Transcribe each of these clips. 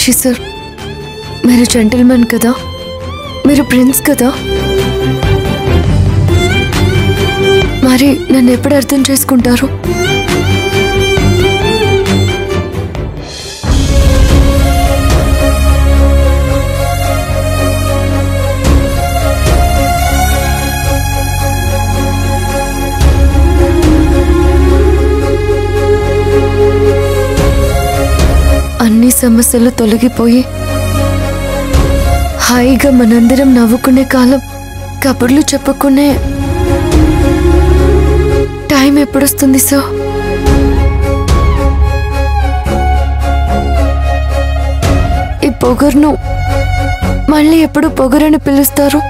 Rishi sir మీరు gentlemen కదా మీరు ప్రిన్స్ కదా మరి నన్ను ఎప్పుడు అర్థం చేసుకుంటారు అన్ని సమస్యలు తొలగిపోయి హాయిగా మనందరం నవ్వుకునే కాలం కబుర్లు చెప్పుకునే టైం ఎప్పుడొస్తుంది సో ఈ పొగరును మళ్ళీ ఎప్పుడు పొగరని పిలుస్తారు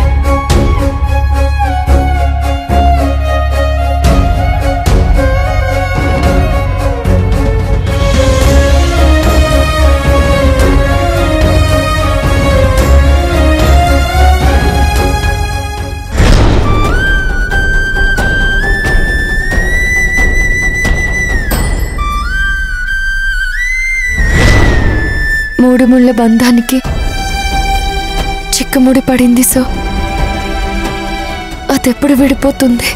మూడు ముళ్ళ బంధానికి చిక్కుముడి పడింది సో అదెప్పుడు విడిపోతుంది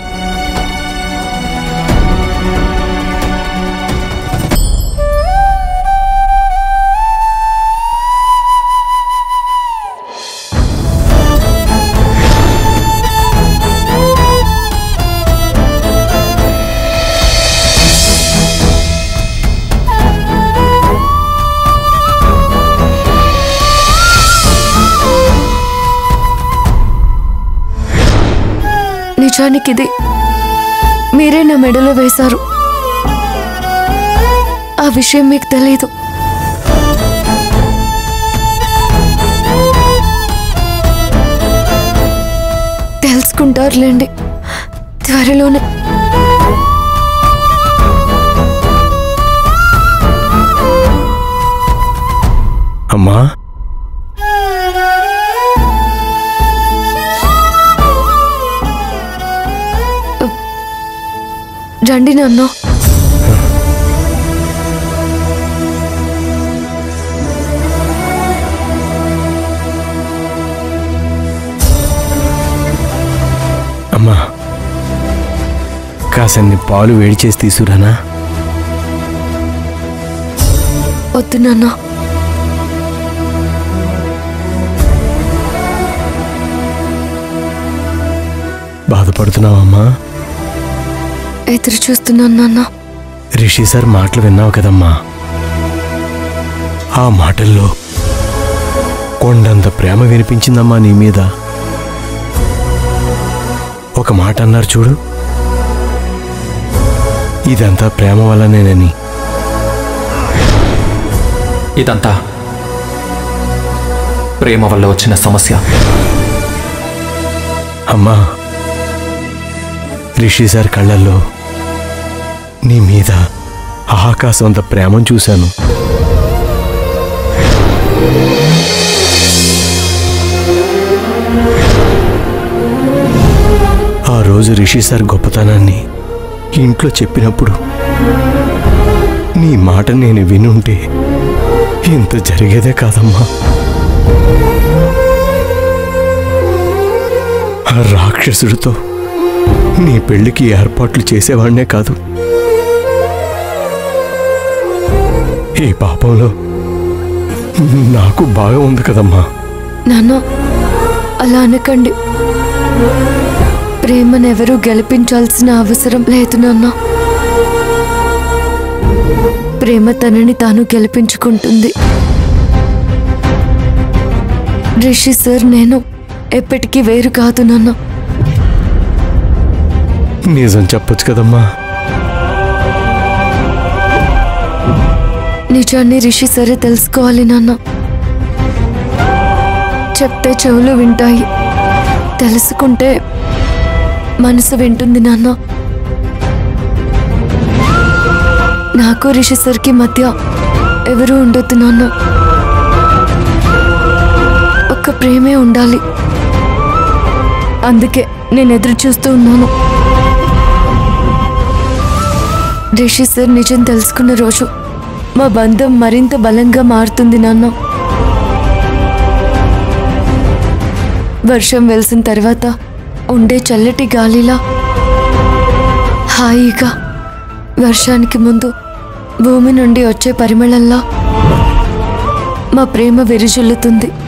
నిజానికి ఇది మీరే నా మెడలో వేశారు ఆ విషయం మీకు తెలియదు తెలుసుకుంటారులేండి త్వరలోనే అమ్మా రండి నన్ను అమ్మా కాసన్ని పాలు వేడి చేసి తీసుకురానా వద్దు నాన్న బాధపడుతున్నావమ్మా ఎదురు చూస్తున్నాను నాన్న రిషి సార్ మాటలు విన్నావు కదమ్మా ఆ మాటల్లో కొండంత ప్రేమ వినిపించిందమ్మా నీ మీద ఒక మాట అన్నారు చూడు ఇదంతా ప్రేమ వల్లనేనని ఇదంతా ప్రేమ వల్ల వచ్చిన సమస్య అమ్మా రిషి సార్ కళ్ళల్లో నీ మీద ఆకాశం అంత ప్రేమను చూశాను ఆ రోజు రిషి సార్ గొప్పతనాన్ని ఇంట్లో చెప్పినప్పుడు నీ మాట నేను వినుంటే ఇంత జరిగేదే కాదమ్మా ఆ రాక్షసుడితో నీ పెళ్లికి ఏర్పాట్లు చేసేవాడినే కాదు ఈ పాపంలో నాకు బాగా ఉంది కదమ్మా నాన్న అలా అనకండి ప్రేమనెవరూ గెలిపించాల్సిన అవసరం లేదు నాన్న ప్రేమ తనని తాను గెలిపించుకుంటుంది రిషి సార్ నేను ఎప్పటికీ వేరు కాదు నాన్న నిజం చెప్పొచ్చు కదమ్మా నిజాన్ని రిషి సరే తెలుసుకోవాలి నాన్న చెప్తే చెవులు వింటాయి తెలుసుకుంటే మనసు వింటుంది నాన్న నాకు రిషి సర్కి మధ్య ఎవరు ఉండొద్దు నాన్న ఒక్క ప్రేమే ఉండాలి అందుకే నేను ఎదురు చూస్తూ ఉన్నాను రిషి సార్ నిజం తెలుసుకున్న రోజు మా బంధం మరింత బలంగా మారుతుంది నాన్న వర్షం వెలిసిన తర్వాత ఉండే చల్లటి గాలిలా హాయిగా వర్షానికి ముందు భూమి నుండి వచ్చే పరిమళంలా మా ప్రేమ విరుజుల్లుతుంది